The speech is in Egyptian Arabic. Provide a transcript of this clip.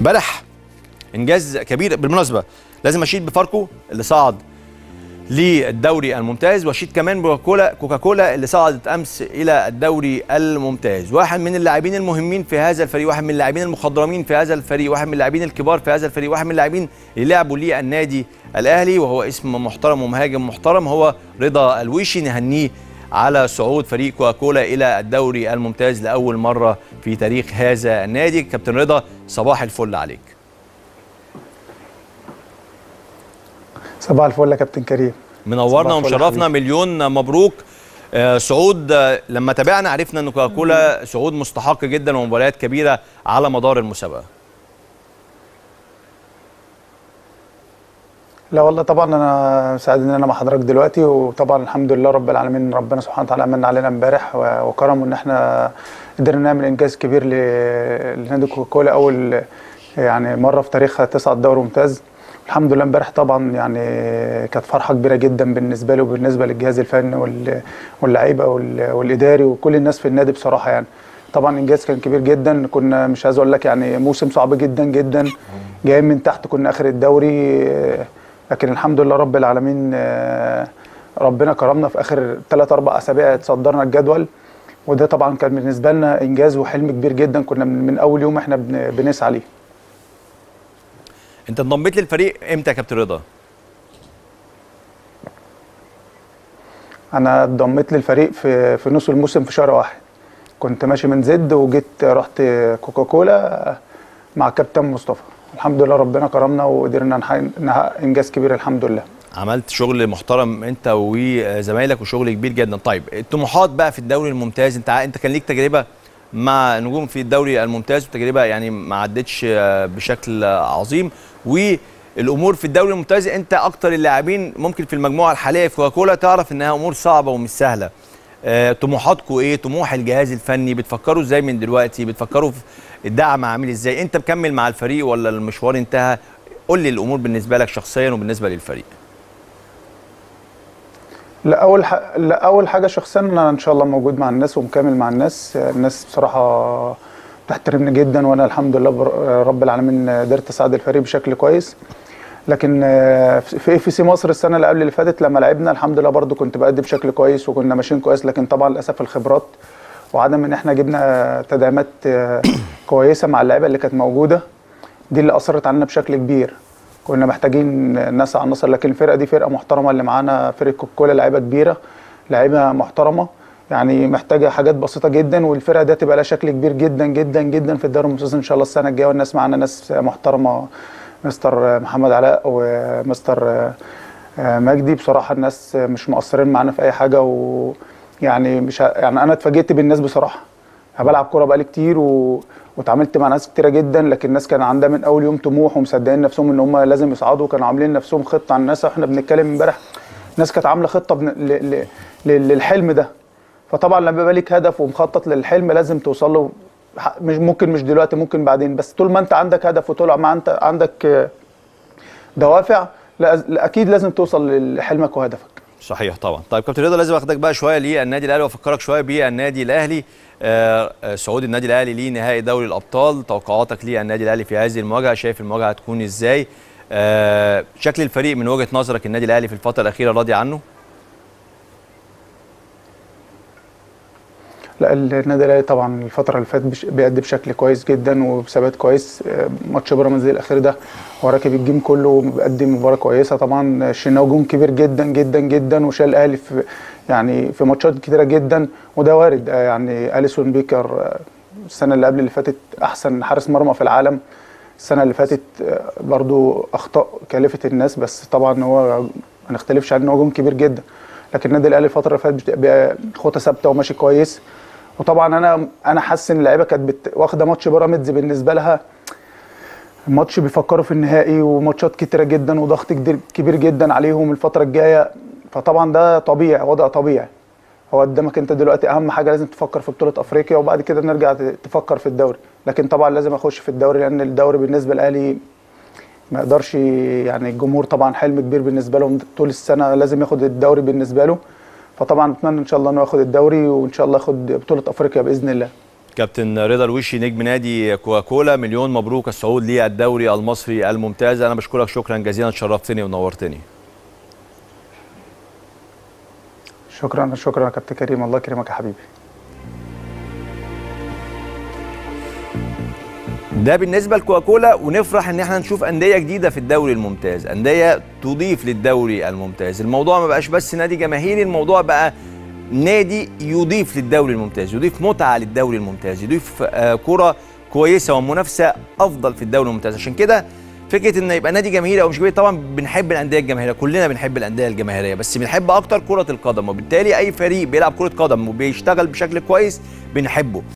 امبارح انجاز كبير بالمناسبه لازم اشيد بفاركو اللي صعد للدوري الممتاز واشيد كمان بكوكاكولا كوكاكولا اللي صعدت امس الى الدوري الممتاز واحد من اللاعبين المهمين في هذا الفريق واحد من اللاعبين المخضرمين في هذا الفريق واحد من اللاعبين الكبار في هذا الفريق واحد من اللاعبين اللي لعبوا للنادي الاهلي وهو اسم محترم ومهاجم محترم هو رضا الويشي نهنيه على صعود فريق كوكاكولا الى الدوري الممتاز لاول مره في تاريخ هذا النادي كابتن رضا صباح الفل عليك صباح الفل يا كابتن كريم منورنا صباح الفل يا ومشرفنا حبيبي. مليون مبروك آه، صعود آه، لما تابعنا عرفنا ان كوكاكولا صعود مستحق جدا ومباريات كبيره على مدار المسابقه لا والله طبعا انا سعيد ان انا مع حضرتك دلوقتي وطبعا الحمد لله رب العالمين ربنا سبحانه وتعالى من علينا امبارح و- وكرمه ان احنا قدرنا نعمل انجاز كبير ل- لنادي كوكاكولا اول يعني مره في تاريخها تصعد دوري ممتاز الحمد لله امبارح طبعا يعني كانت فرحه كبيره جدا بالنسبه لي وبالنسبه للجهاز الفني وال- واللعيبه وال- والاداري وكل الناس في النادي بصراحه يعني طبعا انجاز كان كبير جدا كنا مش عايز اقول لك يعني موسم صعب جدا جدا جايين من تحت كنا اخر الدوري لكن الحمد لله رب العالمين آه، ربنا كرمنا في اخر ثلاث اربع اسابيع تصدرنا الجدول وده طبعا كان بالنسبه لنا انجاز وحلم كبير جدا كنا من, من اول يوم احنا بن- بنسعى ليه انت انضميت للفريق امتى يا كابتن رضا انا اتضميت للفريق في في نص الموسم في شهر واحد كنت ماشي من زد وجيت رحت كوكاكولا مع كابتن مصطفى الحمد لله ربنا كرمنا وقدرنا نحقق نحقق انجاز كبير الحمد لله عملت شغل محترم انت وزمايلك وشغل كبير جدا طيب الطموحات بقى في الدوري الممتاز انت ع- انت كان ليك تجربه مع نجوم في الدوري الممتاز وتجربه يعني ما عدتش آه، بشكل آه، عظيم والامور في الدوري الممتاز انت اكتر اللاعبين ممكن في المجموعه الحاليه في كوكاكولا تعرف انها امور صعبه ومش سهله آه، طموحاتكم ايه طموح الجهاز الفني بتفكروا ازاي من دلوقتي بتفكروا في الدعم عامل ازاي انت مكمل مع الفريق ولا المشوار انتهى قول لي الامور بالنسبه لك شخصيا وبالنسبه للفريق لا اول ح... لا اول حاجه شخصيا انا ان شاء الله موجود مع الناس ومكمل مع الناس الناس بصراحه بتحترمني جدا وانا الحمد لله بر... رب العالمين قدرت اساعد الفريق بشكل كويس لكن آه، في اف سي مصر السنه اللي قبل اللي فاتت لما لعبنا الحمد لله برضو كنت بأدي بشكل كويس وكنا ماشيين كويس لكن طبعا للاسف الخبرات وعدم ان احنا جبنا تدعيمات آه، كويسه مع اللعيبه اللي كانت موجوده دي اللي اثرت علينا بشكل كبير كنا محتاجين ناس عناصر لكن الفرقه دي فرقه محترمه اللي معانا فرقه كوكولا لعيبه كبيره لعيبه محترمه يعني محتاجه حاجات بسيطه جدا والفرقه دي هتبقى لها شكل كبير جدا جدا جدا في الدوري الممتاز ان شاء الله السنه الجايه والناس معانا ناس محترمه مستر محمد علاء ومستر مجدي بصراحه الناس مش مقصرين معانا في اي حاجه ويعني مش ه- يعني انا اتفاجئت بالناس بصراحه انا بلعب كوره بقالي كتير و... واتعاملت مع ناس كتيره جدا لكن الناس كان عندها من اول يوم طموح ومصدقين نفسهم ان هم لازم يصعدوا كانوا عاملين نفسهم خطه عن الناس واحنا بنتكلم امبارح الناس كانت عامله خطه بن... ل... ل... ل... للحلم ده فطبعا لما يبقى ليك هدف ومخطط للحلم لازم توصل له ح- مش ممكن مش دلوقتي ممكن بعدين بس طول ما انت عندك هدف وطول ما انت عندك آه، دوافع لا لا، اكيد لازم توصل لحلمك وهدفك صحيح طبعا طيب كابتن رضا لازم اخدك بقى شويه للنادي الاهلي وافكرك شويه بالنادي الاهلي آه، آه، صعود النادي الاهلي لنهائي دوري الابطال توقعاتك للنادي الاهلي في هذه المواجهه شايف المواجهه هتكون ازاي آه، شكل الفريق من وجهه نظرك النادي الاهلي في الفتره الاخيره راضي عنه لا النادي الاهلي طبعا الفتره اللي فاتت بش- بيأدي بشكل كويس جدا وبثبات كويس آه، ماتش بيراميدز الاخير ده هو راكب الجيم كله وبيقدم مباراه كويسه طبعا الشناوي جون كبير جدا جدا جدا وشال الاهلي في يعني في ماتشات كتيره جدا وده وارد آه، يعني اليسون بيكر آه، السنه اللي قبل اللي فاتت احسن حارس مرمى في العالم السنه اللي فاتت آه، برضو اخطاء كلفت الناس بس طبعا هو ما نختلفش عنه هو جون كبير جدا لكن النادي الاهلي الفتره اللي فاتت بت- بي- خطه ثابته وماشي كويس وطبعا انا انا حاسس ان اللعيبه كانت بت- واخده ماتش بيراميدز بالنسبه لها الماتش بيفكروا في النهائي وماتشات كتيره جدا وضغط كدير- كبير جدا عليهم الفتره الجايه فطبعا ده طبيعي وضع طبيعي هو قدامك انت دلوقتي اهم حاجه لازم تفكر في بطوله افريقيا وبعد كده نرجع ت- تفكر في الدوري لكن طبعا لازم اخش في الدوري لان الدوري بالنسبه للاهلي ما يقدرش يعني الجمهور طبعا حلم كبير بالنسبه لهم طول السنه لازم ياخد الدوري بالنسبه له فطبعا اتمنى ان شاء الله انه ياخد الدوري وان شاء الله ياخد بطوله افريقيا باذن الله كابتن رضا الوشي نجم نادي كوكاكولا مليون مبروك الصعود للدوري المصري الممتاز انا بشكرك شكرا جزيلا شرفتني ونورتني شكرا شكرا يا كابتن كريم الله يكرمك يا حبيبي ده بالنسبه لكوكاكولا ونفرح ان احنا نشوف انديه جديده في الدوري الممتاز انديه تضيف للدوري الممتاز الموضوع ما بقاش بس نادي جماهيري الموضوع بقى نادي يضيف للدوري الممتاز يضيف متعه للدوري الممتاز يضيف آه كره كويسه ومنافسه افضل في الدوري الممتاز عشان كده فكره ان يبقى نادي جماهيري او مش جماهيري طبعا بنحب الانديه الجماهيريه كلنا بنحب الانديه الجماهيريه بس بنحب اكتر كره القدم وبالتالي اي فريق بيلعب كره قدم وبيشتغل بشكل كويس بنحبه